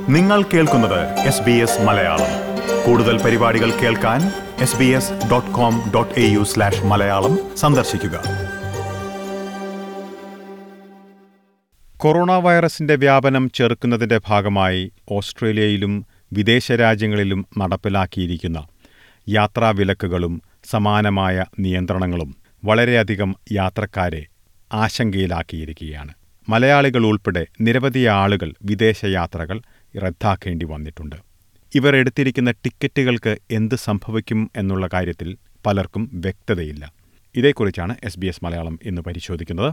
നിങ്ങൾ കേൾക്കുന്നത് S B S Malayalam കൂടുതൽ പരിപാടികൾ കേൾക്കാൻ S B S dot com dot A U slash Malayalam സന്ദർശിക്കുക കൊറോണ വൈറസിന്റെ വ്യാപനം ചെറുക്കുന്നതിന്റെ ഭാഗമായി ഓസ്ട്രേലിയയിലും വിദേശ രാജ്യങ്ങളിലും നടപ്പിലാക്കിയിരിക്കുന്ന യാത്രാവിലക്കുകളും സമാനമായ നിയന്ത്രണങ്ങളും വളരെയധികം യാത്രക്കാരെ ആശങ്കയിലാക്കിയിരിക്കുകയാണ് മലയാളികൾ ഉൾപ്പെടെ നിരവധി ആളുകൾ വിദേശയാത്രകൾ റദ്ദാക്കേണ്ടി വന്നിട്ടുണ്ട് ഇവർ എടുത്തിരിക്കുന്ന ടിക്കറ്റുകൾക്ക് എന്ത് സംഭവിക്കും എന്നുള്ള കാര്യത്തിൽ പലർക്കും വ്യക്തതയില്ല ഇതേക്കുറിച്ചാണ് എസ് ബി എസ് മലയാളം ഇന്ന് പരിശോധിക്കുന്നത്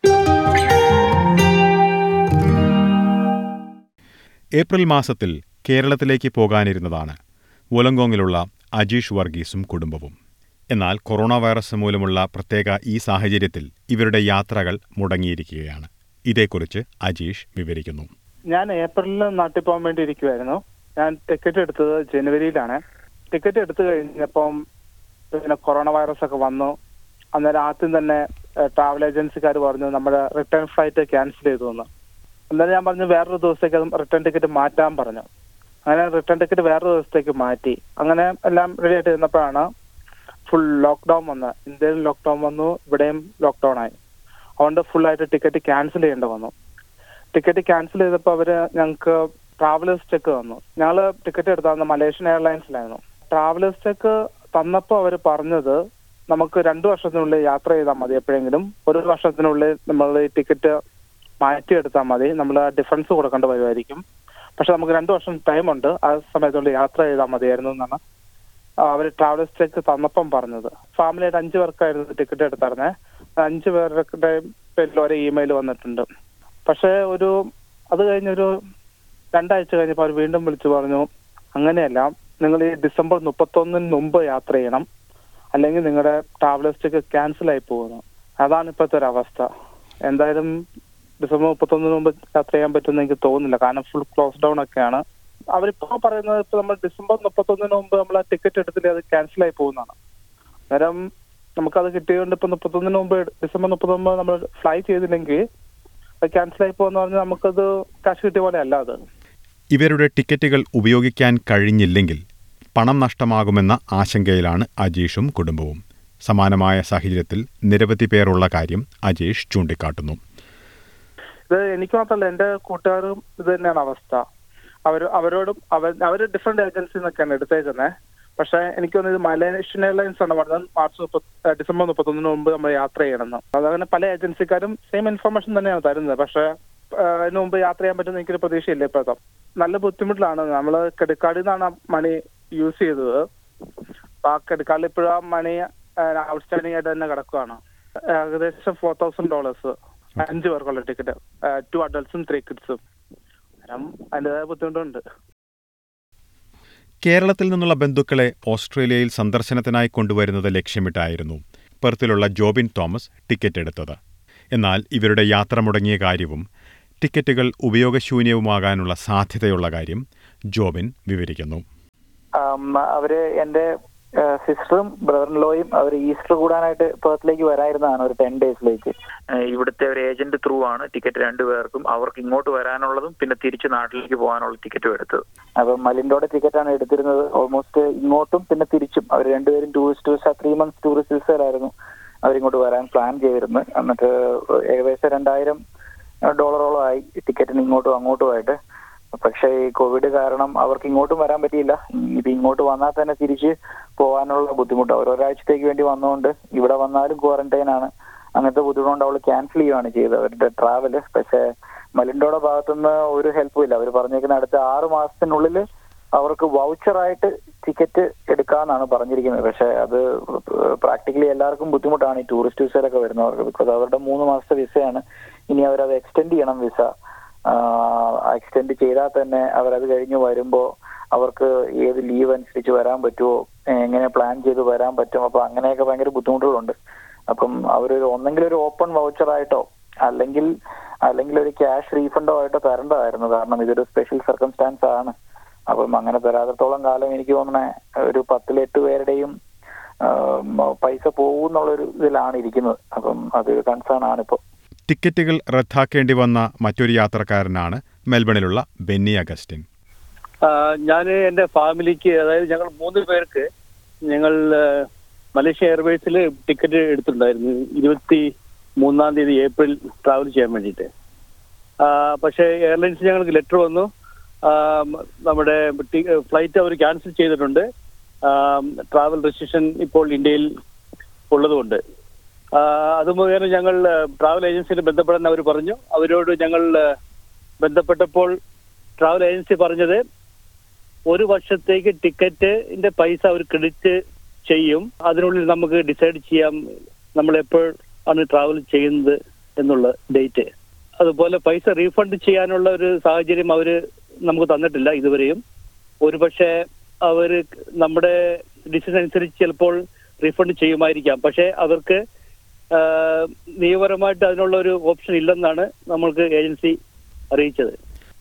ഏപ്രിൽ മാസത്തിൽ കേരളത്തിലേക്ക് പോകാനിരുന്നതാണ് വോലങ്കോങ്ങിലുള്ള അജീഷ് വർഗീസും കുടുംബവും എന്നാൽ കൊറോണ വൈറസ് മൂലമുള്ള പ്രത്യേക ഈ സാഹചര്യത്തിൽ ഇവരുടെ യാത്രകൾ മുടങ്ങിയിരിക്കുകയാണ് ഇതേക്കുറിച്ച് അജീഷ് വിവരിക്കുന്നു ഞാൻ ഏപ്രിലിൽ നാട്ടിൽ പോകാൻ വേണ്ടി ഇരിക്കുമായിരുന്നു ഞാൻ ടിക്കറ്റ് എടുത്തത് ജനുവരിയിലാണ് ടിക്കറ്റ് എടുത്തു കഴിഞ്ഞപ്പം പിന്നെ കൊറോണ വൈറസ് ഒക്കെ വന്നു അന്നേരം ആദ്യം തന്നെ ട്രാവൽ ഏജൻസിക്കാർ പറഞ്ഞു നമ്മുടെ റിട്ടേൺ ഫ്ലൈറ്റ് ക്യാൻസൽ ചെയ്തു എന്ന് അന്നേരം ഞാൻ പറഞ്ഞു വേറൊരു ദിവസത്തേക്ക് അത് റിട്ടേൺ ടിക്കറ്റ് മാറ്റാൻ പറഞ്ഞു അങ്ങനെ റിട്ടേൺ ടിക്കറ്റ് വേറൊരു ദിവസത്തേക്ക് മാറ്റി അങ്ങനെ എല്ലാം റെഡി ആയിട്ട് ഇരുന്നപ്പോഴാണ് ഫുൾ ലോക്ക്ഡൌൺ വന്നത് ഇന്ത്യയിൽ ലോക്ക്ഡൌൺ വന്നു ഇവിടെയും ലോക്ക്ഡൌൺ ആയി അതുകൊണ്ട് ഫുൾ ആയിട്ട് ടിക്കറ്റ് ക്യാൻസൽ ചെയ്യേണ്ടി വന്നു ടിക്കറ്റ് ക്യാൻസൽ ചെയ്തപ്പോൾ അവര് ഞങ്ങൾക്ക് ട്രാവലേഴ്സ് ചെക്ക് തന്നു ഞങ്ങൾ ടിക്കറ്റ് എടുത്താൽ മലേഷ്യൻ എയർലൈൻസിലായിരുന്നു ട്രാവലേഴ്സ് ചെക്ക് തന്നപ്പോൾ അവർ പറഞ്ഞത് നമുക്ക് രണ്ടു വർഷത്തിനുള്ളിൽ യാത്ര ചെയ്താൽ മതി എപ്പോഴെങ്കിലും ഒരു വർഷത്തിനുള്ളിൽ നമ്മൾ ഈ ടിക്കറ്റ് മാറ്റിയെടുത്താൽ മതി നമ്മൾ ഡിഫറൻസ് കൊടുക്കേണ്ടി വരുമായിരിക്കും പക്ഷെ നമുക്ക് രണ്ടു വർഷം ടൈം ഉണ്ട് ആ സമയത്തുള്ളിൽ യാത്ര ചെയ്താൽ മതിയായിരുന്നു എന്നാണ് അവർ ട്രാവലേഴ്സ് ചെക്ക് തന്നപ്പം പറഞ്ഞത് ഫാമിലിയായിട്ട് അഞ്ചു പേർക്കായിരുന്നു ടിക്കറ്റ് എടുത്തായിരുന്നേ അഞ്ചു പേരുടെ പേരിൽ ഒരേ ഇമെയിൽ വന്നിട്ടുണ്ട് പക്ഷേ ഒരു അത് കഴിഞ്ഞൊരു രണ്ടാഴ്ച കഴിഞ്ഞപ്പോൾ അവർ വീണ്ടും വിളിച്ചു പറഞ്ഞു അങ്ങനെയല്ല നിങ്ങൾ ഈ ഡിസംബർ മുപ്പത്തൊന്നിന് മുമ്പ് യാത്ര ചെയ്യണം അല്ലെങ്കിൽ നിങ്ങളുടെ ട്രാവലേഴ്സ് ചെക്ക് ക്യാൻസൽ ആയി പോകുന്നു അതാണ് ഇപ്പോഴത്തെ ഒരു അവസ്ഥ എന്തായാലും ഡിസംബർ മുപ്പത്തൊന്നിന് മുമ്പ് യാത്ര ചെയ്യാൻ പറ്റുമെന്ന് എനിക്ക് തോന്നുന്നില്ല കാരണം ഫുൾ ക്ലോസ് ഡൗൺ ഒക്കെയാണ് അവരിപ്പോ പറയുന്നത് ഇപ്പൊ നമ്മൾ ഡിസംബർ മുപ്പത്തൊന്നിന് മുമ്പ് നമ്മൾ ആ ടിക്കറ്റ് എടുത്തില്ല അത് ക്യാൻസൽ ആയി പോകുന്നതാണ് അന്നേരം നമുക്കത് കിട്ടിയതുകൊണ്ട് ഇപ്പൊ മുപ്പത്തൊന്നിന് മുമ്പ് ഡിസംബർ മുപ്പത്തൊമ്പത് നമ്മൾ ഫ്ലൈ ചെയ്തില്ലെങ്കിൽ അത് ക്യാൻസൽ ആയി പോകുന്ന പറഞ്ഞാൽ നമുക്കത് കാശ് കിട്ടിയ പോലെ അല്ല അത് ഇവരുടെ ടിക്കറ്റുകൾ ഉപയോഗിക്കാൻ കഴിഞ്ഞില്ലെങ്കിൽ പണം നഷ്ടമാകുമെന്ന ആശങ്കയിലാണ് അജീഷും കുടുംബവും സമാനമായ സാഹചര്യത്തിൽ നിരവധി പേരുള്ള കാര്യം അജീഷ് ചൂണ്ടിക്കാട്ടുന്നു ഇത് എനിക്ക് മാത്രമല്ല എന്റെ കൂട്ടുകാരും ഇത് തന്നെയാണ് അവസ്ഥ അവർ അവരോടും അവർ അവർ ഡിഫറെന്റ് ഏജൻസി നിന്നൊക്കെയാണ് എടുത്തേക്കുന്നത് പക്ഷെ എനിക്ക് തോന്നുന്നത് ഇത് മലേഷ്യൻ എയർലൈൻസ് ആണ് പറഞ്ഞത് മാർച്ച് മുപ്പത്തി ഡിസംബർ മുപ്പത്തൊന്നിന് മുമ്പ് നമ്മൾ യാത്ര ചെയ്യണമെന്ന് അതങ്ങനെ പല ഏജൻസിക്കാരും സെയിം ഇൻഫർമേഷൻ തന്നെയാണ് തരുന്നത് പക്ഷെ അതിന് മുമ്പ് യാത്ര ചെയ്യാൻ പറ്റുന്ന എനിക്കൊരു പ്രതീക്ഷയില്ല ഇപ്പോഴത്തെ നല്ല ബുദ്ധിമുട്ടിലാണ് നമ്മൾ ക്രെഡിറ്റ് കാർഡിൽ നിന്നാണ് മണി യൂസ് ചെയ്തത് അപ്പൊ ആ ക്രെഡിറ്റ് കാർഡിൽ ഇപ്പോഴും ആ മണി ഔട്ട്സ്റ്റാൻഡിംഗ് ആയിട്ട് തന്നെ കിടക്കുകയാണ് ഏകദേശം ഫോർ തൗസൻഡ് ഡോളേഴ്സ് അഞ്ച് പേർക്കുള്ള ടിക്കറ്റ് ടു അഡൽട്സും ത്രീ കിഡ്സും അന്നേരം അതിൻ്റെതായ ബുദ്ധിമുട്ടുണ്ട് കേരളത്തിൽ നിന്നുള്ള ബന്ധുക്കളെ ഓസ്ട്രേലിയയിൽ സന്ദർശനത്തിനായി കൊണ്ടുവരുന്നത് ലക്ഷ്യമിട്ടായിരുന്നു പെർത്തിലുള്ള ജോബിൻ തോമസ് ടിക്കറ്റ് എടുത്തത് എന്നാൽ ഇവരുടെ യാത്ര മുടങ്ങിയ കാര്യവും ടിക്കറ്റുകൾ ഉപയോഗശൂന്യവുമാകാനുള്ള സാധ്യതയുള്ള കാര്യം ജോബിൻ വിവരിക്കുന്നു അവര് എന്റെ സിസ്റ്ററും ബ്രദറിൻലോയും അവർ ഈസ്റ്റർ കൂടാനായിട്ട് പേർത്തിലേക്ക് വരായിരുന്നതാണ് ഒരു ടെൻ ഡേയ്സിലേക്ക് ഇവിടുത്തെ ഒരു ഏജന്റ് ത്രൂ ആണ് ടിക്കറ്റ് രണ്ടുപേർക്കും അവർക്ക് ഇങ്ങോട്ട് വരാനുള്ളതും പിന്നെ തിരിച്ച് നാട്ടിലേക്ക് പോകാനുള്ള ടിക്കറ്റും എടുത്തത് അപ്പം മലിൻഡോടെ ടിക്കറ്റാണ് എടുത്തിരുന്നത് ഓൾമോസ്റ്റ് ഇങ്ങോട്ടും പിന്നെ തിരിച്ചും അവർ രണ്ടുപേരും tourist visa three months tourist വിസയിലായിരുന്നു അവരിങ്ങോട്ട് വരാൻ പ്ലാൻ ചെയ്തിരുന്നത് എന്നിട്ട് ഏകദേശം രണ്ടായിരം ഡോളറോളം ആയി ടിക്കറ്റിന് ഇങ്ങോട്ടും അങ്ങോട്ടുമായിട്ട് പക്ഷേ ഈ കോവിഡ് കാരണം അവർക്ക് ഇങ്ങോട്ടും വരാൻ പറ്റിയില്ല ഇത് ഇങ്ങോട്ട് വന്നാൽ തന്നെ തിരിച്ച് പോകാനുള്ള ബുദ്ധിമുട്ട് അവർ ഒരാഴ്ചത്തേക്ക് വേണ്ടി വന്നുകൊണ്ട് ഇവിടെ വന്നാലും ക്വാറന്റൈൻ ആണ് അങ്ങനത്തെ ബുദ്ധിമുട്ടുണ്ട് അവൾ ക്യാൻസൽ ചെയ്യുകയാണ് ചെയ്തത് അവരുടെ ട്രാവല് പക്ഷേ മലിൻഡോടെ ഭാഗത്തുനിന്ന് ഒരു ഹെൽപ്പും ഇല്ല അവർ പറഞ്ഞേക്കുന്ന അടുത്ത ആറ് മാസത്തിനുള്ളിൽ അവർക്ക് വൗച്ചറായിട്ട് ടിക്കറ്റ് എടുക്കാന്നാണ് പറഞ്ഞിരിക്കുന്നത് പക്ഷെ അത് പ്രാക്ടിക്കലി എല്ലാവർക്കും ബുദ്ധിമുട്ടാണ് ഈ ടൂറിസ്റ്റ് വിസയിലൊക്കെ വരുന്നവർക്ക് ബിക്കോസ് അവരുടെ മൂന്ന് മാസത്തെ വിസയാണ് ഇനി അവരത് എക്സ്റ്റെൻഡ് ചെയ്യണം വിസ എക്സ്റ്റെൻഡ് ചെയ്താൽ തന്നെ അവരത് കഴിഞ്ഞ് വരുമ്പോൾ അവർക്ക് ഏത് ലീവ് അനുസരിച്ച് വരാൻ പറ്റുമോ എങ്ങനെ പ്ലാൻ ചെയ്ത് വരാൻ പറ്റും അപ്പൊ അങ്ങനെയൊക്കെ ഭയങ്കര ബുദ്ധിമുട്ടുകളുണ്ട് അപ്പം അവരൊരു ഒന്നെങ്കിൽ ഒരു ഓപ്പൺ വൗച്ചറായിട്ടോ അല്ലെങ്കിൽ അല്ലെങ്കിൽ ഒരു ക്യാഷ് റീഫണ്ടോ ആയിട്ടോ തരേണ്ടതായിരുന്നു കാരണം ഇതൊരു സ്പെഷ്യൽ സർക്കംസ്റ്റാൻസ് ആണ് അപ്പം അങ്ങനെ തരാത്തത്തോളം കാലം എനിക്ക് തോന്നണേ ഒരു പത്തിലെട്ട് പേരുടെയും പൈസ പോകുന്നുള്ളൊരു ഇതിലാണ് ഇരിക്കുന്നത് അപ്പം അതൊരു കൺസേൺ ആണ് ഇപ്പോൾ ടിക്കറ്റുകൾ റദ്ദാക്കേണ്ടി വന്ന മറ്റൊരു യാത്രക്കാരനാണ് മെൽബണിലുള്ള ബെന്നി അഗസ്റ്റിൻ ഞാൻ എൻ്റെ ഫാമിലിക്ക് അതായത് ഞങ്ങൾ മൂന്ന് പേർക്ക് ഞങ്ങൾ ആ, മലേഷ്യ എയർവേസിൽ ടിക്കറ്റ് എടുത്തിട്ടുണ്ടായിരുന്നു ഇരുപത്തി മൂന്നാം തീയതി ഏപ്രിൽ ട്രാവൽ ചെയ്യാൻ വേണ്ടിയിട്ട് ആ, പക്ഷേ എയർലൈൻസ് ഞങ്ങൾക്ക് ലെറ്റർ വന്നു ആ, നമ്മുടെ ഫ്ലൈറ്റ് അവർ ക്യാൻസൽ ചെയ്തിട്ടുണ്ട് ട്രാവൽ റെസ്ട്രിക്ഷൻ ഇപ്പോൾ ഇന്ത്യയിൽ ഉള്ളതുകൊണ്ട് ആ, അത് മുഖേന ഞങ്ങൾ ട്രാവൽ ഏജൻസിയിൽ ബന്ധപ്പെടാൻ അവർ പറഞ്ഞു അവരോട് ഞങ്ങൾ ആ, ബന്ധപ്പെട്ടപ്പോൾ ട്രാവൽ ഏജൻസി പറഞ്ഞത് ഒരു വർഷത്തേക്ക് ടിക്കറ്റിന്റെ പൈസ അവർ ക്രെഡിറ്റ് ചെയ്യും അതിനുള്ളിൽ നമുക്ക് ഡിസൈഡ് ചെയ്യാം നമ്മൾ എപ്പോൾ ആണ് ട്രാവൽ ചെയ്യുന്നത് എന്നുള്ള ഡേറ്റ് അതുപോലെ പൈസ റീഫണ്ട് ചെയ്യാനുള്ള ഒരു സാഹചര്യം അവര് നമുക്ക് തന്നിട്ടില്ല ഇതുവരെയും ഒരുപക്ഷെ അവര് നമ്മുടെ ഡിസിഷൻ അനുസരിച്ച് ചിലപ്പോൾ റീഫണ്ട് ചെയ്യുമായിരിക്കാം പക്ഷേ അവർക്ക് ആ, നിയമപരമായിട്ട് അതിനുള്ള ഒരു ഓപ്ഷൻ ഇല്ലെന്നാണ് നമ്മൾക്ക് ഏജൻസി അറിയിച്ചത്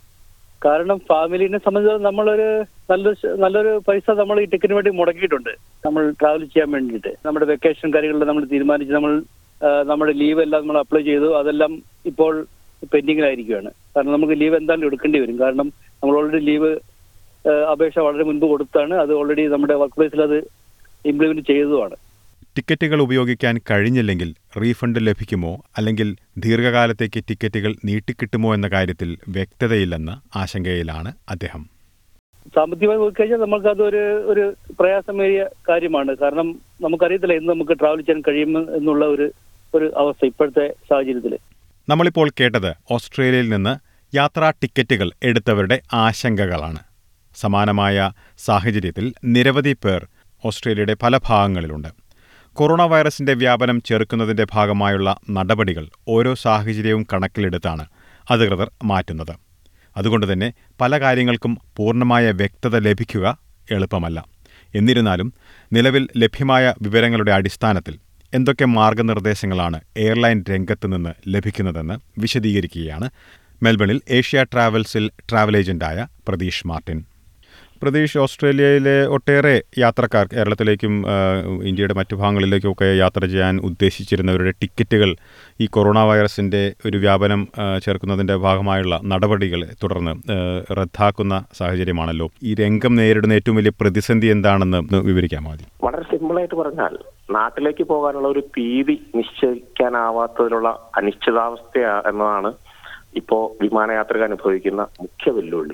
കാരണം ഫാമിലിനെ സംബന്ധിച്ച് നമ്മളൊരു നല്ലൊരു ശ- നല്ലൊരു പൈസ നമ്മൾ ഈ ടിക്കറ്റിന് വേണ്ടി മുടക്കിയിട്ടുണ്ട് നമ്മൾ ട്രാവൽ ചെയ്യാൻ വേണ്ടിയിട്ട് നമ്മുടെ വെക്കേഷൻ കാര്യങ്ങളിൽ നമ്മൾ തീരുമാനിച്ച് നമ്മൾ ആ, നമ്മുടെ ലീവ് എല്ലാം നമ്മൾ അപ്ലൈ ചെയ്തു അതെല്ലാം ഇപ്പോൾ പെൻഡിങ്ങിലായിരിക്കുകയാണ് കാരണം നമുക്ക് ലീവ് എന്തായാലും എടുക്കേണ്ടി വരും കാരണം നമ്മൾ ഓൾറെഡി ലീവ് അപേക്ഷ വളരെ മുൻപ് കൊടുത്താണ് അത് ഓൾറെഡി നമ്മുടെ വർക്ക് പ്ലേസിൽ അത് ഇംപ്ലിമെന്റ് ചെയ്തതുമാണ് ടിക്കറ്റുകൾ ഉപയോഗിക്കാൻ കഴിഞ്ഞില്ലെങ്കിൽ റീഫണ്ട് ലഭിക്കുമോ അല്ലെങ്കിൽ ദീർഘകാലത്തേക്ക് ടിക്കറ്റുകൾ നീട്ടിക്കിട്ടുമോ എന്ന കാര്യത്തിൽ വ്യക്തതയില്ലെന്ന ആശങ്കയിലാണ് അദ്ദേഹം സാമ്പത്തികമായി നോക്കിക്കഴിഞ്ഞാൽ നമുക്ക് അതൊരു ഒരു പ്രയാസമേറിയ കാര്യമാണ് കാരണം നമുക്കറിയത്തില്ല എന്ന് നമുക്ക് ട്രാവൽ ചെയ്യാൻ കഴിയും എന്നുള്ള ഒരു ഒരു അവസ്ഥ ഇപ്പോഴത്തെ സാഹചര്യത്തിൽ നമ്മളിപ്പോൾ കേട്ടത് ഓസ്ട്രേലിയയിൽ നിന്ന് യാത്രാ ടിക്കറ്റുകൾ എടുത്തവരുടെ ആശങ്കകളാണ് സമാനമായ സാഹചര്യത്തിൽ നിരവധി പേർ ഓസ്ട്രേലിയയുടെ പല ഭാഗങ്ങളിലുണ്ട് കൊറോണ വൈറസിന്റെ വ്യാപനം ചെറുക്കുന്നതിന്റെ ഭാഗമായുള്ള നടപടികൾ ഓരോ സാഹചര്യവും കണക്കിലെടുത്താണ് അധികൃതർ മാറ്റുന്നത് അതുകൊണ്ട് തന്നെ പല കാര്യങ്ങൾക്കും പൂർണ്ണമായ വ്യക്തത ലഭിക്കുക എളുപ്പമല്ല എന്നിരുന്നാലും നിലവിൽ ലഭ്യമായ വിവരങ്ങളുടെ അടിസ്ഥാനത്തിൽ എന്തൊക്കെ മാർഗനിർദ്ദേശങ്ങളാണ് എയർലൈൻ രംഗത്ത് നിന്ന് ലഭിക്കുന്നതെന്ന് വിശദീകരിക്കുകയാണ് മെൽബണിൽ ഏഷ്യ ട്രാവൽസിൽ ട്രാവൽ ഏജന്റായ പ്രതീഷ് മാർട്ടിൻ പ്രതീഷ് ഓസ്ട്രേലിയയിലെ ഒട്ടേറെ യാത്രക്കാർ കേരളത്തിലേക്കും ആ, ഇന്ത്യയുടെ മറ്റു ഭാഗങ്ങളിലേക്കുമൊക്കെ യാത്ര ചെയ്യാൻ ഉദ്ദേശിച്ചിരുന്നവരുടെ ടിക്കറ്റുകൾ ഈ കൊറോണ വൈറസിൻ്റെ ഒരു വ്യാപനം ആ, ചേർക്കുന്നതിൻ്റെ ഭാഗമായുള്ള നടപടികൾ തുടർന്ന് ആ, റദ്ദാക്കുന്ന സാഹചര്യമാണല്ലോ ഈ രംഗം നേരിടുന്ന ഏറ്റവും വലിയ പ്രതിസന്ധി എന്താണെന്ന് ഒന്ന് വിവരിക്കാമോ ആദ്യം വളരെ സിമ്പിളായിട്ട് പറഞ്ഞാൽ നാട്ടിലേക്ക് പോകാനുള്ള ഒരു തീയതി നിശ്ചയിക്കാനാവാത്തതിലുള്ള അനിശ്ചിതാവസ്ഥ എന്നതാണ് ഇപ്പോ വിമാനയാത്രിക അനുഭവിക്കുന്ന മുഖ്യ വെല്ലുവിളി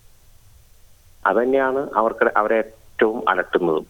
അതന്നെയാണ് അവർക്ക് അവരെ ഏറ്റവും അലട്ടുന്നതും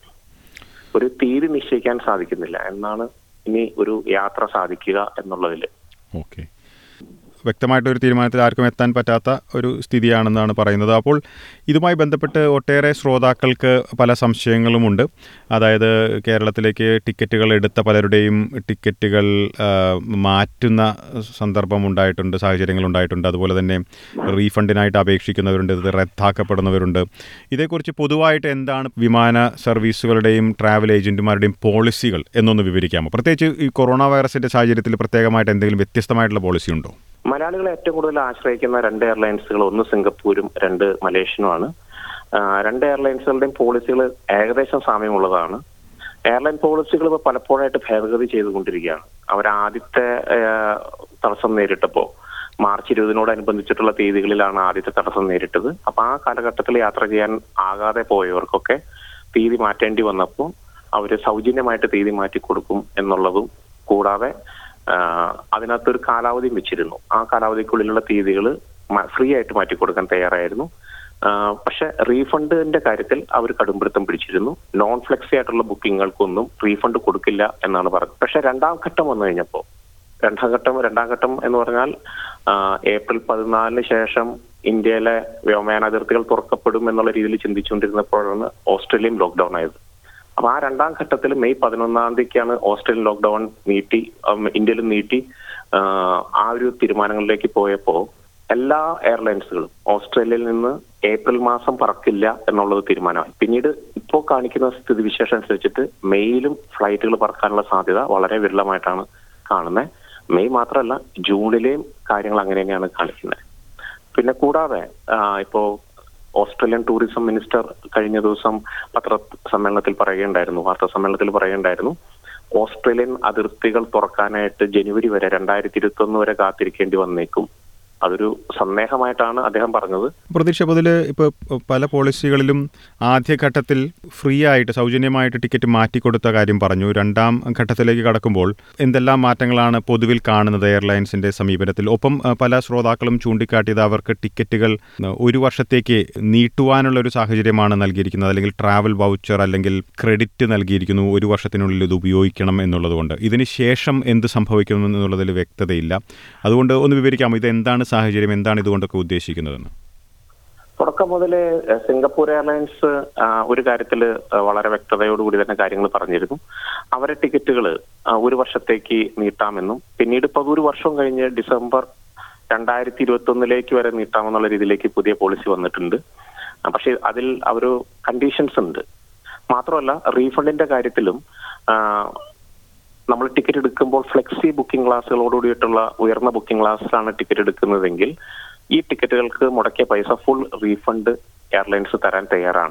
ഒരു തീയതി നിശ്ചയിക്കാൻ സാധിക്കുന്നില്ല എന്നാണ് ഇനി ഒരു യാത്ര സാധിക്കുക എന്നുള്ളതിൽ ഓക്കെ വ്യക്തമായിട്ടൊരു തീരുമാനത്തിൽ ആർക്കും എത്താൻ പറ്റാത്ത ഒരു സ്ഥിതിയാണെന്നാണ് പറയുന്നത് അപ്പോൾ ഇതുമായി ബന്ധപ്പെട്ട് ഒട്ടേറെ ശ്രോതാക്കൾക്ക് പല സംശയങ്ങളുമുണ്ട് അതായത് കേരളത്തിലേക്ക് ടിക്കറ്റുകൾ എടുത്ത പലരുടെയും ടിക്കറ്റുകൾ ആ, മാറ്റുന്ന സന്ദർഭം ഉണ്ടായിട്ടുണ്ട് സാഹചര്യങ്ങൾ ഉണ്ടായിട്ടുണ്ട് അതുപോലെ തന്നെ റീഫണ്ടിനായിട്ട് അപേക്ഷിക്കുന്നവരുണ്ട് ഇത് റദ്ദാക്കപ്പെടുന്നവരുണ്ട് ഇതേക്കുറിച്ച് പൊതുവായിട്ട് എന്താണ് വിമാന സർവീസുകളുടെയും ട്രാവൽ ഏജന്റുമാരുടെയും പോളിസികൾ എന്നൊന്ന് വിവരിക്കാമോ പ്രത്യേകിച്ച് ഈ കൊറോണ വൈറസിന്റെ സാഹചര്യത്തിൽ പ്രത്യേകമായിട്ട് എന്തെങ്കിലും വ്യത്യസ്തമായിട്ടുള്ള പോളിസി ഉണ്ടോ മലയാളികളെ ഏറ്റവും കൂടുതൽ ആശ്രയിക്കുന്ന രണ്ട് എയർലൈൻസുകൾ ഒന്ന് സിംഗപ്പൂരും രണ്ട് മലേഷ്യനുമാണ് ആ, രണ്ട് എയർലൈൻസുകളുടെയും പോളിസികൾ ഏകദേശം സാമ്യമുള്ളതാണ് എയർലൈൻ പോളിസികൾ ഇപ്പോൾ പലപ്പോഴായിട്ട് ഭേദഗതി ചെയ്തുകൊണ്ടിരിക്കുകയാണ് അവർ ആദ്യത്തെ ആ, തടസ്സം നേരിട്ടപ്പോൾ മാർച്ച് ഇരുപതിനോടനുബന്ധിച്ചിട്ടുള്ള തീയതികളിലാണ് ആദ്യത്തെ തടസ്സം നേരിട്ടത് അപ്പൊ ആ കാലഘട്ടത്തിൽ യാത്ര ചെയ്യാൻ ആകാതെ പോയവർക്കൊക്കെ തീയതി മാറ്റേണ്ടി വന്നപ്പോൾ അവര് സൗജന്യമായിട്ട് തീയതി മാറ്റി കൊടുക്കും എന്നുള്ളതും കൂടാതെ ആഹ് അതിനകത്തൊരു കാലാവധിയും വെച്ചിരുന്നു ആ കാലാവധിക്കുള്ളിലുള്ള തീയതികൾ ഫ്രീ ആയിട്ട് മാറ്റി കൊടുക്കാൻ തയ്യാറായിരുന്നു ആഹ് പക്ഷെ റീഫണ്ടിന്റെ കാര്യത്തിൽ അവർ കടുംപിടുത്തം പിടിച്ചിരുന്നു നോൺ ഫ്ലെക്സി ആയിട്ടുള്ള ബുക്കിങ്ങുകൾക്കൊന്നും റീഫണ്ട് കൊടുക്കില്ല എന്നാണ് പറഞ്ഞത് പക്ഷെ രണ്ടാം ഘട്ടം വന്നു കഴിഞ്ഞപ്പോൾ രണ്ടാം ഘട്ടം രണ്ടാം ഘട്ടം എന്ന് പറഞ്ഞാൽ ആഹ് ഏപ്രിൽ പതിനാലിന് ശേഷം ഇന്ത്യയിലെ വ്യോമയാന അതിർത്തികൾ തുറക്കപ്പെടും എന്നുള്ള രീതിയിൽ ചിന്തിച്ചുകൊണ്ടിരുന്നപ്പോഴാണ് ഓസ്ട്രേലിയയും ലോക്ക്ഡൌൺ ആയത് അപ്പൊ ആ രണ്ടാം ഘട്ടത്തിൽ മെയ് പതിനൊന്നാം തീയതിക്കാണ് ഓസ്ട്രേലിയൻ ലോക്ക്ഡൌൺ നീട്ടി ഉം, ഇന്ത്യയിലും നീട്ടി ആഹ്, ആ ഒരു തീരുമാനങ്ങളിലേക്ക് പോയപ്പോ എല്ലാ എയർലൈൻസുകളും ഓസ്ട്രേലിയയിൽ നിന്ന് ഏപ്രിൽ മാസം പറക്കില്ല എന്നുള്ളത് തീരുമാനമായി പിന്നീട് ഇപ്പോൾ കാണിക്കുന്ന സ്ഥിതിവിശേഷം അനുസരിച്ചിട്ട് മെയ്യിലും ഫ്ലൈറ്റുകൾ പറക്കാനുള്ള സാധ്യത വളരെ വിരളമായിട്ടാണ് കാണുന്നത് മെയ് മാത്രമല്ല ജൂണിലെയും കാര്യങ്ങൾ അങ്ങനെ തന്നെയാണ് കാണിക്കുന്നത് പിന്നെ കൂടാതെ ആ, ഇപ്പോ ഓസ്ട്രേലിയൻ ടൂറിസം മിനിസ്റ്റർ കഴിഞ്ഞ ദിവസം പത്ര സമ്മേളനത്തിൽ പറയുകയുണ്ടായിരുന്നു വാർത്താ സമ്മേളനത്തിൽ പറയുകയുണ്ടായിരുന്നു ഓസ്ട്രേലിയൻ അതിർത്തികൾ തുറക്കാനായിട്ട് ജനുവരി വരെ രണ്ടായിരത്തി ഇരുപത്തി ഒന്ന് വരെ കാത്തിരിക്കേണ്ടി വന്നേക്കും അതൊരു സന്ദേഹമായിട്ടാണ് അദ്ദേഹം പറഞ്ഞത് പ്രതീക്ഷ അപ്പോൾ ഇതിൽ ഇപ്പോൾ പല പോളിസികളിലും ആദ്യഘട്ടത്തിൽ ഫ്രീ ആയിട്ട് സൗജന്യമായിട്ട് ടിക്കറ്റ് മാറ്റിക്കൊടുത്ത കാര്യം പറഞ്ഞു രണ്ടാം ഘട്ടത്തിലേക്ക് കടക്കുമ്പോൾ എന്തെല്ലാം മാറ്റങ്ങളാണ് പൊതുവിൽ കാണുന്നത് എയർലൈൻസിന്റെ സമീപനത്തിൽ ഒപ്പം അഹ്, പല ശ്രോതാക്കളും ചൂണ്ടിക്കാട്ടിയത് അവർക്ക് ടിക്കറ്റുകൾ അഹ്, ഒരു വർഷത്തേക്ക് നീട്ടുവാനുള്ള ഒരു സാഹചര്യമാണ് നൽകിയിരിക്കുന്നത് അല്ലെങ്കിൽ ട്രാവൽ വൗച്ചർ അല്ലെങ്കിൽ ക്രെഡിറ്റ് നൽകിയിരിക്കുന്നു ഒരു വർഷത്തിനുള്ളിൽ ഇത് ഉപയോഗിക്കണം എന്നുള്ളതുകൊണ്ട് ഇതിന് ശേഷം എന്ത് സംഭവിക്കുന്നു എന്നുള്ളതിൽ വ്യക്തതയില്ല അതുകൊണ്ട് ഒന്ന് വിവരിക്കാമോ ഇത് എന്താണ് സാഹചര്യം എന്താണ് ഇതുകൊണ്ടൊക്കെ ഉദ്ദേശിക്കുന്നതെന്ന് തുടക്കം മുതലേ എഹ്, സിംഗപ്പൂർ എയർലൈൻസ് ആ, ഒരു കാര്യത്തിൽ വളരെ വ്യക്തതയോടുകൂടി തന്നെ കാര്യങ്ങൾ പറഞ്ഞിരുന്നു അവരെ ടിക്കറ്റുകൾ ഒരു വർഷത്തേക്ക് നീട്ടാമെന്നും പിന്നീട് ഇപ്പൊ ഒരു വർഷം കഴിഞ്ഞ് ഡിസംബർ രണ്ടായിരത്തി ഇരുപത്തി ഒന്നിലേക്ക് വരെ നീട്ടാമെന്നുള്ള രീതിയിലേക്ക് പുതിയ പോളിസി വന്നിട്ടുണ്ട് ആ, പക്ഷേ അതിൽ ഒരു കണ്ടീഷൻസ് ഉണ്ട് മാത്രമല്ല റീഫണ്ടിന്റെ കാര്യത്തിലും ആ, നമ്മൾ ടിക്കറ്റ് എടുക്കുമ്പോൾ ഫ്ലെക്സി ബുക്കിംഗ് ക്ലാസ്സുകളോടുകൂടിയിട്ടുള്ള ഉയർന്ന ബുക്കിംഗ് ക്ലാസ്സിലാണ് ടിക്കറ്റ് എടുക്കുന്നതെങ്കിൽ ഈ ടിക്കറ്റുകൾക്ക് മുടക്കിയ പൈസ ഫുൾ റീഫണ്ട് എയർലൈൻസ് തരാൻ തയ്യാറാണ്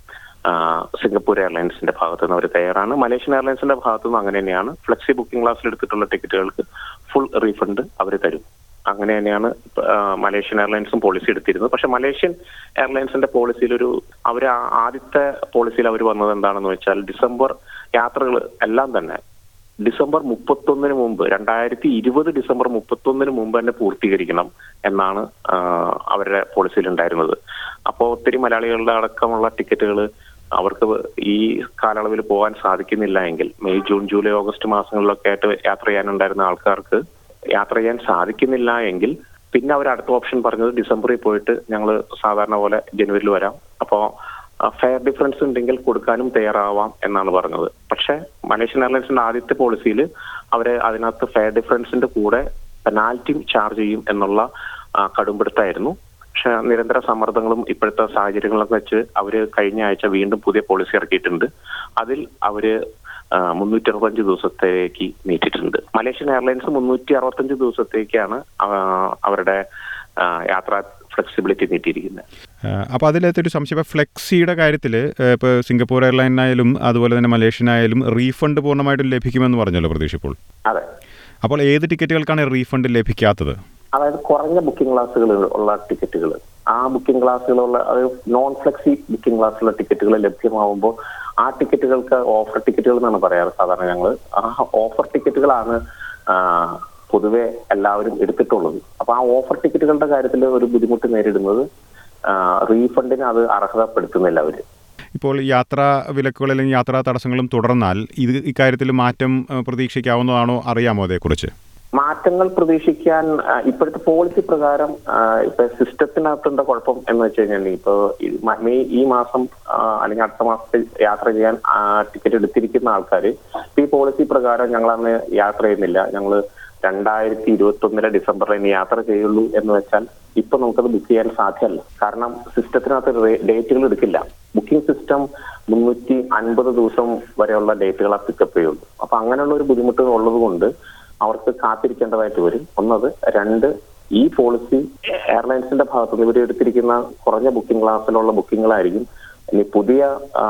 ആ, സിംഗപ്പൂർ എയർലൈൻസിന്റെ ഭാഗത്തു നിന്ന് അവർ തയ്യാറാണ് മലേഷ്യൻ എയർലൈൻസിന്റെ ഭാഗത്തു നിന്ന് അങ്ങനെ തന്നെയാണ് ഫ്ലെക്സി ബുക്കിംഗ് ക്ലാസ്സിൽ എടുത്തിട്ടുള്ള ടിക്കറ്റുകൾക്ക് ഫുൾ റീഫണ്ട് അവർ തരും അങ്ങനെ തന്നെയാണ് ആ, മലേഷ്യൻ എയർലൈൻസും പോളിസി എടുത്തിരുന്നത് പക്ഷെ മലേഷ്യൻ എയർലൈൻസിന്റെ പോളിസിയിൽ ഒരു അവർ ആദ്യത്തെ പോളിസിയിൽ അവർ വന്നത് എന്താണെന്ന് വെച്ചാൽ ഡിസംബർ യാത്രകൾ എല്ലാം തന്നെ ഡിസംബർ മുപ്പത്തൊന്നിന് മുമ്പ് രണ്ടായിരത്തി ഇരുപത് ഡിസംബർ മുപ്പത്തൊന്നിന് മുമ്പ് തന്നെ പൂർത്തീകരിക്കണം എന്നാണ് ആ, അവരുടെ പോളിസിയിൽ ഉണ്ടായിരുന്നത് അപ്പോൾ ഒത്തിരി മലയാളികളുടെ അടക്കമുള്ള ടിക്കറ്റുകൾ അവർക്ക് ഈ കാലയളവിൽ പോകാൻ സാധിക്കുന്നില്ല എങ്കിൽ മെയ് ജൂൺ ജൂലൈ ഓഗസ്റ്റ് മാസങ്ങളിലൊക്കെ ആയിട്ട് യാത്ര ചെയ്യാനുണ്ടായിരുന്ന ആൾക്കാർക്ക് യാത്ര ചെയ്യാൻ സാധിക്കുന്നില്ല എങ്കിൽ പിന്നെ അവർ അടുത്ത ഓപ്ഷൻ പറഞ്ഞത് ഡിസംബറിൽ പോയിട്ട് ഞങ്ങൾ സാധാരണ പോലെ ജനുവരിയിൽ വരാം അപ്പോൾ ഫെയർ ഡിഫറൻസ് ഉണ്ടെങ്കിൽ കൊടുക്കാനും തയ്യാറാവാം എന്നാണ് പറഞ്ഞത് പക്ഷെ മലേഷ്യൻ എയർലൈൻസിന്റെ ആദ്യത്തെ പോളിസിയിൽ അവര് അതിനകത്ത് ഫെയർ ഡിഫറൻസിന്റെ കൂടെ പെനാൽറ്റിയും ചാർജ് ചെയ്യും എന്നുള്ള ആ, കടുംപിടുത്തായിരുന്നു പക്ഷെ നിരന്തര സമ്മർദ്ദങ്ങളും ഇപ്പോഴത്തെ സാഹചര്യങ്ങളൊക്കെ വെച്ച് അവര് കഴിഞ്ഞ ആഴ്ച വീണ്ടും പുതിയ പോളിസി ഇറക്കിയിട്ടുണ്ട് അതിൽ അവര് മുന്നൂറ്റി അറുപത്തഞ്ച് ദിവസത്തേക്ക് നീട്ടിയിട്ടുണ്ട് മലേഷ്യൻ എയർലൈൻസ് മുന്നൂറ്റി അറുപത്തഞ്ച് ദിവസത്തേക്കാണ് ആ, അവരുടെ ആ, യാത്രാ ഫ്ലെക്സിബിലിറ്റി നീട്ടിയിരിക്കുന്നത് അപ്പോൾ അതിലകത്തൊരു സംശയം ഇപ്പോൾ ഫ്ലെക്സിയുടെ കാര്യത്തിൽ ഇപ്പോൾ സിംഗപ്പൂർ എയർലൈനായാലും അതുപോലെ തന്നെ മലേഷ്യനായാലും റീഫണ്ട് പൂർണ്ണമായിട്ടും ലഭിക്കുമെന്ന് പറഞ്ഞല്ലോ പ്രതീക്ഷ ഇപ്പോൾ അതെ അപ്പോൾ ഏത് ടിക്കറ്റുകൾക്കാണ് റീഫണ്ട് ലഭിക്കാത്തത് അതായത് കുറഞ്ഞ ബുക്കിംഗ് ക്ലാസ്സുകൾ ഉള്ള ടിക്കറ്റുകൾ ആ ബുക്കിംഗ് ക്ലാസ്സുകളുള്ള അത് നോൺ ഫ്ലെക്സി ബുക്കിംഗ് ക്ലാസ്സുള്ള ടിക്കറ്റുകൾ ലഭ്യമാവുമ്പോൾ ആ ടിക്കറ്റുകൾക്ക് ഓഫർ ടിക്കറ്റുകൾ എന്നാണ് പറയാറ് സാധാരണ ഞങ്ങൾ ആ ഓഫർ ടിക്കറ്റുകളാണ് ആ, പൊതുവെ എല്ലാവരും എടുത്തിട്ടുള്ളത് അപ്പൊ ആ ഓഫർ ടിക്കറ്റുകളുടെ കാര്യത്തിൽ ഒരു ബുദ്ധിമുട്ട് നേരിടുന്നത് ആ, റീഫണ്ടിന് അത് അർഹതപ്പെടുത്തുന്നില്ല അവര് ഇപ്പോൾ യാത്രാ വിലക്കുകൾ അല്ലെങ്കിൽ യാത്രാ തടസ്സങ്ങളും തുടർന്നാൽ ഇത് ഇക്കാര്യത്തിൽ മാറ്റം ഏഹ്, പ്രതീക്ഷിക്കാവുന്നതാണോ അറിയാമോ അതേക്കുറിച്ച് മാറ്റങ്ങൾ പ്രതീക്ഷിക്കാൻ ആ, ഇപ്പോഴത്തെ പോളിസി പ്രകാരം ആ, ഇപ്പൊ സിസ്റ്റത്തിനകത്തുണ്ട കുഴപ്പം എന്ന് വെച്ച് കഴിഞ്ഞാൽ ഇപ്പൊ ഈ മ- മെയ് ഈ മാസം ആ, അല്ലെങ്കിൽ അടുത്ത മാസത്തിൽ യാത്ര ചെയ്യാൻ ടിക്കറ്റ് എടുത്തിരിക്കുന്ന ആൾക്കാർ ഈ പോളിസി പ്രകാരം ഞങ്ങൾ അന്ന് യാത്ര ചെയ്യുന്നില്ല ഞങ്ങൾ രണ്ടായിരത്തി ഇരുപത്തി ഒന്നിലെ ഡിസംബറിൽ ഇനി യാത്ര ചെയ്യുള്ളൂ എന്ന് വെച്ചാൽ ഇപ്പൊ നമുക്കത് ബുക്ക് ചെയ്യാൻ സാധ്യമല്ല കാരണം സിസ്റ്റത്തിനകത്ത് ഡേറ്റുകൾ എടുക്കില്ല ബുക്കിംഗ് സിസ്റ്റം മുന്നൂറ്റി അൻപത് ദിവസം വരെയുള്ള ഡേറ്റുകളെ പിക്കപ്പ് ചെയ്യുള്ളൂ അപ്പൊ അങ്ങനെയുള്ള ഒരു ബുദ്ധിമുട്ട് ഉള്ളത് കൊണ്ട് അവർക്ക് കാത്തിരിക്കേണ്ടതായിട്ട് വരും ഒന്നത് രണ്ട് ഈ പോളിസി എയർലൈൻസിന്റെ ഭാഗത്ത് നിന്ന് ഇവർ എടുത്തിരിക്കുന്ന കുറഞ്ഞ ബുക്കിംഗ് ക്ലാസ്സിലുള്ള ബുക്കിങ്ങുകളായിരിക്കും ഇനി പുതിയ ആ,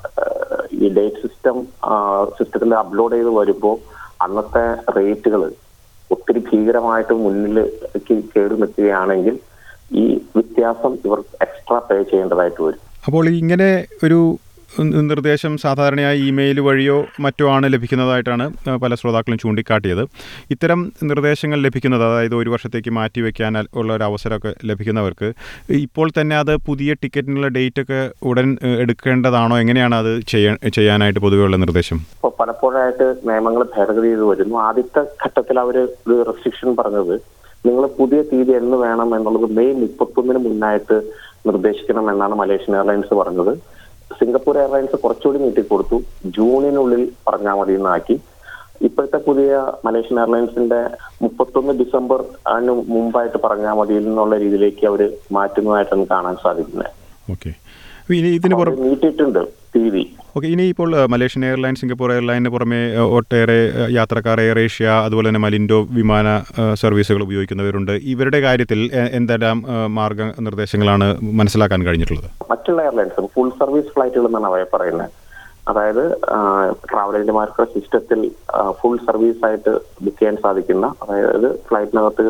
ഈ ഡേറ്റ് സിസ്റ്റം സിസ്റ്റത്തിൽ അപ്ലോഡ് ചെയ്ത് വരുമ്പോൾ അന്നത്തെ റേറ്റുകൾ ഒത്തിരി ഭീകരമായിട്ട് മുന്നിലേക്ക് കയറി നിൽക്കുകയാണെങ്കിൽ ഈ വ്യത്യാസം ഇവർ എക്സ്ട്രാ പേ ചെയ്യേണ്ടതായിട്ട് വരും അപ്പോൾ ഇങ്ങനെ ഒരു നി- നിർദ്ദേശം സാധാരണയായി ഇമെയിൽ വഴിയോ മറ്റോ ആണ് ലഭിക്കുന്നതായിട്ടാണ് ഏഹ്, പല ശ്രോതാക്കളും ചൂണ്ടിക്കാട്ടിയത് ഇത്തരം നിർദ്ദേശങ്ങൾ ലഭിക്കുന്നത് അതായത് ഒരു വർഷത്തേക്ക് മാറ്റിവെക്കാൻ അൽ- ഉള്ള ഒരു അവസരമൊക്കെ ലഭിക്കുന്നവർക്ക് ഇപ്പോൾ തന്നെ അത് പുതിയ ടിക്കറ്റിനുള്ള ഡേറ്റ് ഒക്കെ ഉടൻ ഏഹ്, എടുക്കേണ്ടതാണോ എങ്ങനെയാണ് അത് ചെയ്യാൻ ചെയ്യാനായിട്ട് പൊതുവെയുള്ള നിർദ്ദേശം ഇപ്പൊ പലപ്പോഴായിട്ട് നിയമങ്ങൾ ഭേദഗതി ചെയ്ത് വരുന്നു ആദ്യത്തെ ഘട്ടത്തിൽ അവർ ഒരു റെസ്ട്രിക്ഷൻ പറഞ്ഞത് നിങ്ങൾ പുതിയ തീയതി എന്ന് വേണം എന്നുള്ളത് മെയ് മുപ്പത്തൊന്നിന് മുന്നായിട്ട് നിർദ്ദേശിക്കണം എന്നാണ് മലേഷ്യൻ എയർലൈൻസ് പറഞ്ഞത് സിംഗപ്പൂർ എയർലൈൻസ് കുറച്ചുകൂടി നീട്ടിക്കൊടുത്തു ജൂണിനുള്ളിൽ പറഞ്ഞാൽ മതി എന്നാക്കി ഇപ്പോഴത്തെ പുതിയ മലേഷ്യൻ എയർലൈൻസിന്റെ മുപ്പത്തൊന്ന് ഡിസംബർ അതിന് മുമ്പായിട്ട് പറഞ്ഞാൽ മതി എന്നുള്ള രീതിയിലേക്ക് അവർ മാറ്റുന്നതായിട്ടാണ് കാണാൻ സാധിക്കുന്നത് ഓക്കെ ഇനി ഇതിന് പുറം അവര് നീട്ടിയിട്ടുണ്ട് തീയതി ഓക്കെ ഇനി ഇപ്പോൾ ഏഹ്, മലേഷ്യൻ എയർലൈൻ സിംഗപ്പൂർ എയർലൈനിന് പുറമെ ഏഹ്, ഒട്ടേറെ ഏഹ്, യാത്രക്കാർ എയർ ഏഷ്യ അതുപോലെ തന്നെ മലിൻഡോ വിമാന ഏഹ്, സർവീസുകൾ ഉപയോഗിക്കുന്നവരുണ്ട് ഇവരുടെ കാര്യത്തിൽ ഏഹ്, എന്തെല്ലാം ഏഹ്, മാർഗനിർദ്ദേശങ്ങളാണ് മനസ്സിലാക്കാൻ കഴിഞ്ഞിട്ടുള്ളത് മറ്റുള്ള എയർലൈൻസ് ഫുൾ സർവീസ് ഫ്ലൈറ്റുകൾ എന്നാണ് അവയെ പറയുന്നത് അതായത് ട്രാവൽ ഏജന്റുമാർക്ക് സിസ്റ്റത്തിൽ ഫുൾ സർവീസ് ആയിട്ട് ബുക്ക് ചെയ്യാൻ സാധിക്കുന്ന അതായത് ഫ്ലൈറ്റിനകത്ത്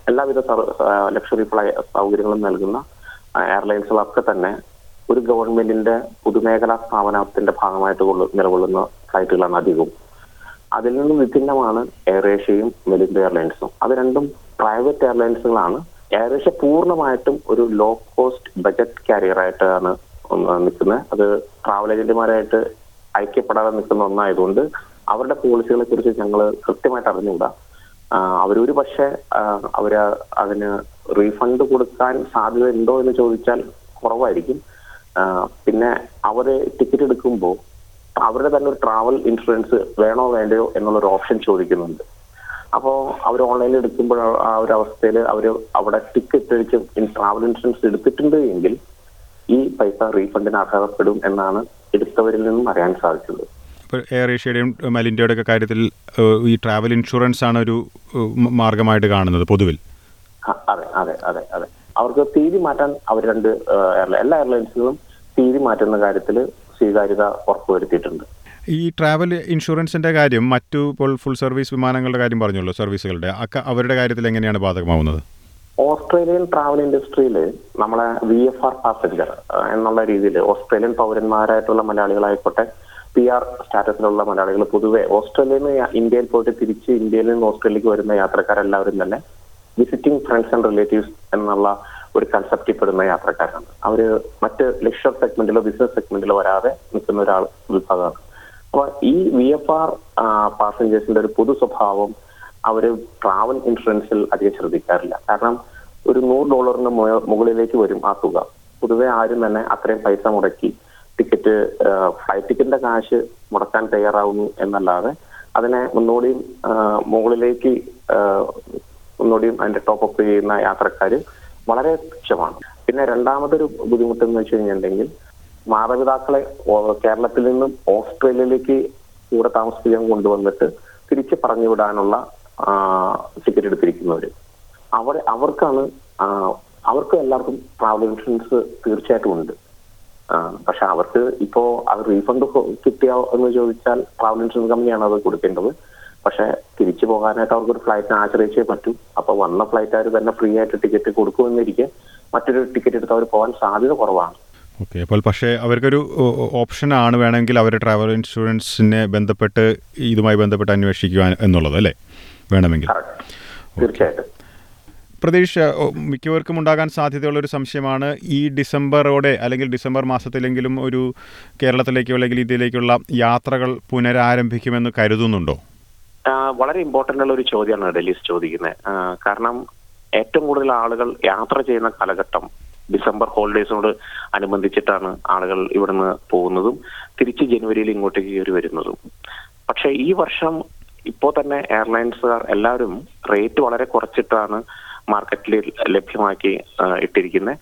എല്ലാവിധ ലക്ഷറി ഫ്ലൈ സൗകര്യങ്ങളും നൽകുന്ന ആ, എയർലൈൻസുകളൊക്കെ തന്നെ ഒരു ഗവൺമെന്റിന്റെ പൊതുമേഖലാ സ്ഥാപനത്തിന്റെ ഭാഗമായിട്ട് കൊള്ളു- നിലകൊള്ളുന്ന ഫ്ലൈറ്റുകളാണ് അധികവും അതിൽ നിന്നും വിഭിന്നമാണ് എയർ ഏഷ്യയും മെലിൻഡ എയർലൈൻസും അത് രണ്ടും പ്രൈവറ്റ് എയർലൈൻസുകളാണ് എയർ ഏഷ്യ പൂർണ്ണമായിട്ടും ഒരു ലോ കോസ്റ്റ് ബജറ്റ് കാരിയർ ആയിട്ടാണ് നിൽക്കുന്നത് അത് ട്രാവൽ ഏജന്റുമാരായിട്ട് ഐക്യപ്പെടാതെ നിൽക്കുന്ന ഒന്നായതുകൊണ്ട് അവരുടെ പോളിസികളെ കുറിച്ച് ഞങ്ങൾ കൃത്യമായിട്ട് അറിഞ്ഞുകൂടാ ആ, അവരൊരു പക്ഷേ ആ, അവര് അതിന് റീഫണ്ട് കൊടുക്കാൻ സാധ്യത ഉണ്ടോ എന്ന് ചോദിച്ചാൽ കുറവായിരിക്കും ആ, പിന്നെ അവര് ടിക്കറ്റ് എടുക്കുമ്പോൾ അവരുടെ തന്നെ ഒരു ട്രാവൽ ഇൻഷുറൻസ് വേണോ വേണ്ടയോ എന്നുള്ളൊരു ഓപ്ഷൻ ചോദിക്കുന്നുണ്ട് അപ്പോൾ അവർ ഓൺലൈനിൽ എടുക്കുമ്പോൾ ആ ഒരു അവസ്ഥയിൽ അവർ അവിടെ ടിക്കറ്റ് അടിച്ച് ട്രാവൽ ഇൻഷുറൻസ് എടുത്തിട്ടുണ്ട് എങ്കിൽ ഈ പൈസ റീഫണ്ടിന് അർഹതപ്പെടും എന്നാണ് എടുത്തവരിൽ നിന്നും അറിയാൻ സാധിച്ചത് ഇപ്പോൾ എയർ ഏഷ്യയുടെയും മലിൻ്റെയുടെ ഒക്കെ കാര്യത്തിൽ ഏഹ്, ഈ ട്രാവൽ ഇൻഷുറൻസ് ആണ് ഒരു ഏഹ്, മ- മാർഗമായിട്ട് കാണുന്നത് പൊതുവിൽ ആ, അതെ അതെ അതെ അതെ അവർക്ക് തീയതി മാറ്റാൻ അവർ രണ്ട് ആ, എയർലൈൻ എല്ലാ എയർലൈൻസുകളും തീയതി മാറ്റുന്ന കാര്യത്തിൽ സ്വീകാര്യത ഉറപ്പുവരുത്തിയിട്ടുണ്ട് ഈ ട്രാവൽ ഇൻഷുറൻസിൻ്റെ കാര്യം മറ്റു ഇപ്പോൾ ഫുൾ സർവീസ് വിമാനങ്ങളുടെ കാര്യം പറഞ്ഞല്ലോ സർവീസുകളുടെ അക്ക അവരുടെ കാര്യത്തിൽ എങ്ങനെയാണ് ബാധകമാവുന്നത് ഓസ്ട്രേലിയൻ ട്രാവൽ ഇൻഡസ്ട്രിയിൽ നമ്മളെ വി എഫ് ആർ പാസഞ്ചർ എന്നുള്ള രീതിയിൽ ഓസ്ട്രേലിയൻ പൗരന്മാരായിട്ടുള്ള മലയാളികളായിക്കോട്ടെ പി ആർ സ്റ്റാറ്റസിലുള്ള മലയാളികൾ പൊതുവെ ഓസ്ട്രേലിയയിൽ നിന്ന് ഇന്ത്യയിൽ പോയിട്ട് തിരിച്ച് ഇന്ത്യയിൽ നിന്ന് ഓസ്ട്രേലിയക്ക് വരുന്ന യാത്രക്കാരെല്ലാവരും തന്നെ വിസിറ്റിംഗ് ഫ്രണ്ട്സ് ആൻഡ് റിലേറ്റീവ്സ് എന്നുള്ള ഒരു കൺസെപ്റ്റിൽ പെടുന്ന യാത്രക്കാരാണ് അവര് മറ്റ് ലക്ഷർ സെഗ്മെന്റിലോ ബിസിനസ് സെഗ്മെന്റിലോ വരാതെ നിൽക്കുന്ന ഒരാൾ വിഭാഗമാണ് അപ്പൊ ഈ വി എഫ് ആർ പാസഞ്ചേഴ്സിന്റെ ഒരു പൊതു സ്വഭാവം അവര് ട്രാവൽ ഇൻഷുറൻസിൽ അധികം ശ്രദ്ധിക്കാറില്ല കാരണം ഒരു നൂറ് ഡോളറിന് മു- മുകളിലേക്ക് വരും ആ തുക പൊതുവെ ആരും തന്നെ അത്രയും പൈസ മുടക്കി ടിക്കറ്റ് ഫ്ലൈറ്റ് ടിക്കറ്റിന്റെ കാശ് മുടക്കാൻ തയ്യാറാവുന്നു എന്നല്ലാതെ അതിനെ മുന്നോടിയും ആ, മുകളിലേക്ക് ആ, ഒന്നുകൂടിയും അതിന്റെ ടോപ്പ് അപ്പ് ചെയ്യുന്ന യാത്രക്കാര് വളരെ തുച്ഛമാണ് പിന്നെ രണ്ടാമതൊരു ബുദ്ധിമുട്ട് എന്ന് വെച്ച് കഴിഞ്ഞിട്ടുണ്ടെങ്കിൽ മാതാപിതാക്കളെ ഓ- കേരളത്തിൽ നിന്നും ഓസ്ട്രേലിയയിലേക്ക് കൂടെ താമസിപ്പിക്കാൻ കൊണ്ടുവന്നിട്ട് തിരിച്ച് പറഞ്ഞു വിടാനുള്ള ടിക്കറ്റ് എടുത്തിരിക്കുന്നവര് അവർ അവർക്കാണ് ആ, അവർക്ക് എല്ലാവർക്കും ട്രാവൽ ഇൻഷുറൻസ് തീർച്ചയായിട്ടും ഉണ്ട് ആ, പക്ഷെ അവർക്ക് ഇപ്പോ അത് റീഫണ്ട് കിട്ടിയോ എന്ന് ചോദിച്ചാൽ ട്രാവൽ ഇൻഷുറൻസ് കമ്പനിയാണ് അത് കൊടുക്കേണ്ടത് പക്ഷെ തിരിച്ചു പോകാനായിട്ട് അവർക്ക് ഒരു ഫ്ലൈറ്റിനെ ആശ്രയിച്ചേ പറ്റൂ അപ്പൊ വന്ന ഫ്ലൈറ്റുകാർ തന്നെ ഫ്രീ ആയിട്ട് ടിക്കറ്റ് കൊടുക്കുമെന്നിരിക്കെ മറ്റൊരു ടിക്കറ്റ് എടുത്ത് അവർ പോകാൻ സാധ്യത കുറവാണ് ഓക്കെ അപ്പോൾ പക്ഷേ അവർക്കൊരു ഓ- ഓ- ഓപ്ഷനാണ് വേണമെങ്കിൽ അവർ ട്രാവൽ ഇൻഷുറൻസിനെ ബന്ധപ്പെട്ട് ഇതുമായി ബന്ധപ്പെട്ട് അന്വേഷിക്കുക എന്നുള്ളത് അല്ലേ വേണമെങ്കിൽ കറക്റ്റ് തീർച്ചയായിട്ടും പ്രതീക്ഷ ഓ, മിക്കവർക്കും ഉണ്ടാകാൻ സാധ്യതയുള്ള ഒരു സംശയമാണ് ഈ ഡിസംബറോടെ അല്ലെങ്കിൽ ഡിസംബർ മാസത്തിലെങ്കിലും ഒരു കേരളത്തിലേക്കോ അല്ലെങ്കിൽ ഇതിലേക്കുള്ള യാത്രകൾ പുനരാരംഭിക്കുമെന്ന് കരുതുന്നുണ്ടോ ആ, വളരെ ഇമ്പോർട്ടന്റ് ഉള്ള ഒരു ചോദ്യമാണ് ഡെലീസ് ചോദിക്കുന്നത് ആ, കാരണം ഏറ്റവും കൂടുതൽ ആളുകൾ യാത്ര ചെയ്യുന്ന കാലഘട്ടം ഡിസംബർ ഹോളിഡേസിനോട് അനുബന്ധിച്ചിട്ടാണ് ആളുകൾ ഇവിടുന്ന് പോകുന്നതും തിരിച്ച് ജനുവരിയിൽ ഇങ്ങോട്ടേക്ക് കയറി വരുന്നതും പക്ഷെ ഈ വർഷം ഇപ്പോ തന്നെ എയർലൈൻസുകാർ എല്ലാവരും റേറ്റ് വളരെ കുറച്ചിട്ടാണ് മാർക്കറ്റിൽ ലഭ്യമാക്കി ഇട്ടിരിക്കുന്നത്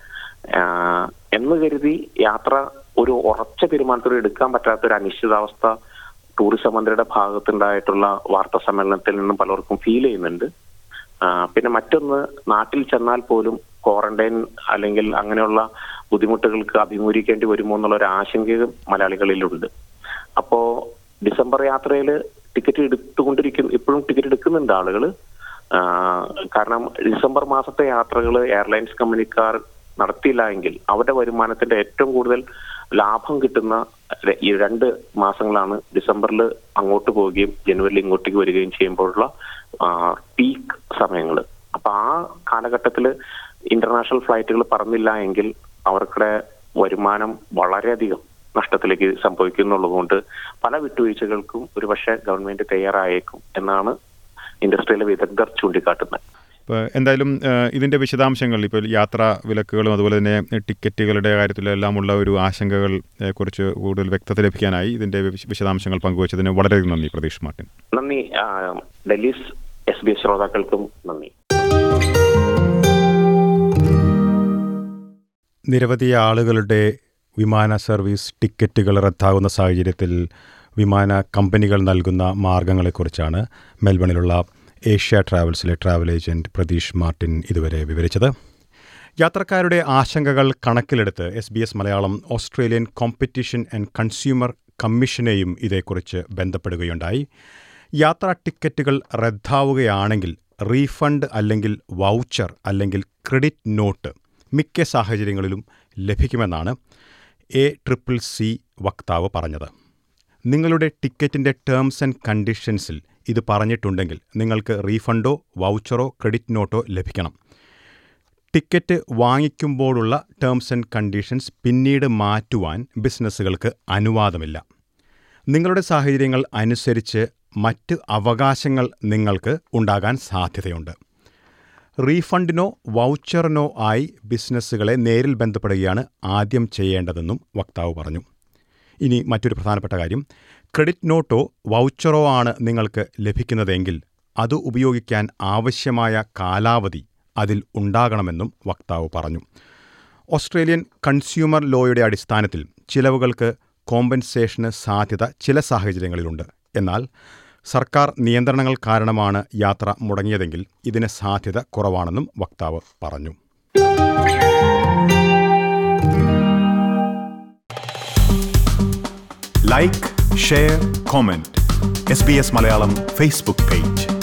എന്ന് കരുതി യാത്ര ഒരു ഉറച്ച തീരുമാനത്തോടെ എടുക്കാൻ പറ്റാത്ത ഒരു അനിശ്ചിതാവസ്ഥ ടൂറിസം മന്ത്രിയുടെ ഭാഗത്തുണ്ടായിട്ടുള്ള വാർത്താ സമ്മേളനത്തിൽ നിന്നും പലർക്കും ഫീൽ ചെയ്യുന്നുണ്ട് ആ, പിന്നെ മറ്റൊന്ന് നാട്ടിൽ ചെന്നാൽ പോലും ക്വാറന്റൈൻ അല്ലെങ്കിൽ അങ്ങനെയുള്ള ബുദ്ധിമുട്ടുകൾക്ക് അഭിമുഖീകരിക്കേണ്ടി വരുമോ എന്നുള്ള ഒരു ആശങ്കയും മലയാളികളിലുണ്ട് അപ്പോ ഡിസംബർ യാത്രയിൽ ടിക്കറ്റ് എടുത്തുകൊണ്ടിരിക്കും ഇപ്പോഴും ടിക്കറ്റ് എടുക്കുന്നുണ്ട് ആളുകൾ കാരണം ഡിസംബർ മാസത്തെ യാത്രകൾ എയർലൈൻസ് കമ്പനിക്കാർ നടത്തിയില്ല എങ്കിൽ അവരുടെ വരുമാനത്തിന്റെ ഏറ്റവും കൂടുതൽ ലാഭം കിട്ടുന്ന ര- ഈ രണ്ട് മാസങ്ങളാണ് ഡിസംബറിൽ അങ്ങോട്ട് പോവുകയും ജനുവരിയിൽ ഇങ്ങോട്ടേക്ക് വരികയും ചെയ്യുമ്പോഴുള്ള പീക്ക് സമയങ്ങൾ അപ്പൊ ആ കാലഘട്ടത്തിൽ ഇന്റർനാഷണൽ ഫ്ലൈറ്റുകൾ പറന്നില്ല എങ്കിൽ അവർക്കുടെ വരുമാനം വളരെയധികം നഷ്ടത്തിലേക്ക് സംഭവിക്കുന്നുള്ളതുകൊണ്ട് പല വിട്ടുവീഴ്ചകൾക്കും ഒരുപക്ഷെ ഗവൺമെന്റ് തയ്യാറായേക്കും എന്നാണ് ഇൻഡസ്ട്രിയിലെ വിദഗ്ധർ ചൂണ്ടിക്കാട്ടുന്നത് ഇപ്പോൾ എന്തായാലും ഏഹ്, ഇതിൻ്റെ വിശദാംശങ്ങൾ ഇപ്പോൾ യാത്രാ വിലക്കുകളും അതുപോലെ തന്നെ ടിക്കറ്റുകളുടെ കാര്യത്തിലെല്ലാമുള്ള ഒരു ആശങ്കകൾ ഏഹ്, കുറിച്ച് കൂടുതൽ വ്യക്തത ലഭിക്കാനായി ഇതിൻ്റെ വിശ- വിശദാംശങ്ങൾ പങ്കുവച്ചതിന് വളരെയധികം നന്ദി പ്രതീഷ് മാർട്ടിൻ നന്ദി ആ, ഡൽഹീസ് എസ് ബി എസ് ശ്രോതാക്കൾക്കും നന്ദി നിരവധി ആളുകളുടെ വിമാന സർവീസ് ടിക്കറ്റുകൾ റദ്ദാകുന്ന സാഹചര്യത്തിൽ വിമാന കമ്പനികൾ നൽകുന്ന മാർഗങ്ങളെക്കുറിച്ചാണ് മെൽബണിലുള്ള ഏഷ്യ ട്രാവൽസിലെ ട്രാവൽ ഏജന്റ് പ്രതീഷ് മാർട്ടിൻ ഇതുവരെ വിവരിച്ചത് യാത്രക്കാരുടെ ആശങ്കകൾ കണക്കിലെടുത്ത് S B S Malayalam Australian competition and consumer കമ്മീഷനെയും ഇതേക്കുറിച്ച് ബന്ധപ്പെടുകയുണ്ടായി യാത്രാ ടിക്കറ്റുകൾ റദ്ദാവുകയാണെങ്കിൽ റീഫണ്ട് അല്ലെങ്കിൽ വൗച്ചർ അല്ലെങ്കിൽ ക്രെഡിറ്റ് നോട്ട് മിക്ക സാഹചര്യങ്ങളിലും ലഭിക്കുമെന്നാണ് എ ട്രിപ്പിൾ സി വക്താവ് പറഞ്ഞത് നിങ്ങളുടെ ടിക്കറ്റിൻ്റെ ടേംസ് ആൻഡ് കണ്ടീഷൻസിൽ ഇത് പറഞ്ഞിട്ടുണ്ടെങ്കിൽ നിങ്ങൾക്ക് റീഫണ്ടോ വൗച്ചറോ ക്രെഡിറ്റ് നോട്ടോ ലഭിക്കണം ടിക്കറ്റ് വാങ്ങിക്കുമ്പോഴുള്ള ടേംസ് ആൻഡ് കണ്ടീഷൻസ് പിന്നീട് മാറ്റുവാൻ ബിസിനസ്സുകൾക്ക് അനുവാദമില്ല നിങ്ങളുടെ സാഹചര്യങ്ങൾ അനുസരിച്ച് മറ്റ് അവകാശങ്ങൾ നിങ്ങൾക്ക് ഉണ്ടാകാൻ സാധ്യതയുണ്ട് റീഫണ്ടിനോ വൗച്ചറിനോ ആയി ബിസിനസ്സുകളെ നേരിൽ ബന്ധപ്പെടുകയാണ് ആദ്യം ചെയ്യേണ്ടതെന്നും വക്താവ് പറഞ്ഞു ഇനി മറ്റൊരു പ്രധാനപ്പെട്ട കാര്യം ക്രെഡിറ്റ് നോട്ടോ വൗച്ചറോ ആണ് നിങ്ങൾക്ക് ലഭിക്കുന്നതെങ്കിൽ അത് ഉപയോഗിക്കാൻ ആവശ്യമായ കാലാവധി അതിൽ ഉണ്ടാകണമെന്നും വക്താവ് പറഞ്ഞു ഓസ്ട്രേലിയൻ കൺസ്യൂമർ ലോയുടെ അടിസ്ഥാനത്തിൽ ചിലവുകൾക്ക് കോമ്പൻസേഷന് സാധ്യത ചില സാഹചര്യങ്ങളിലുണ്ട് എന്നാൽ സർക്കാർ നിയന്ത്രണങ്ങൾ കാരണമാണ് യാത്ര മുടങ്ങിയതെങ്കിൽ ഇതിന് സാധ്യത കുറവാണെന്നും വക്താവ് പറഞ്ഞു like share comment S B S Malayalam Facebook page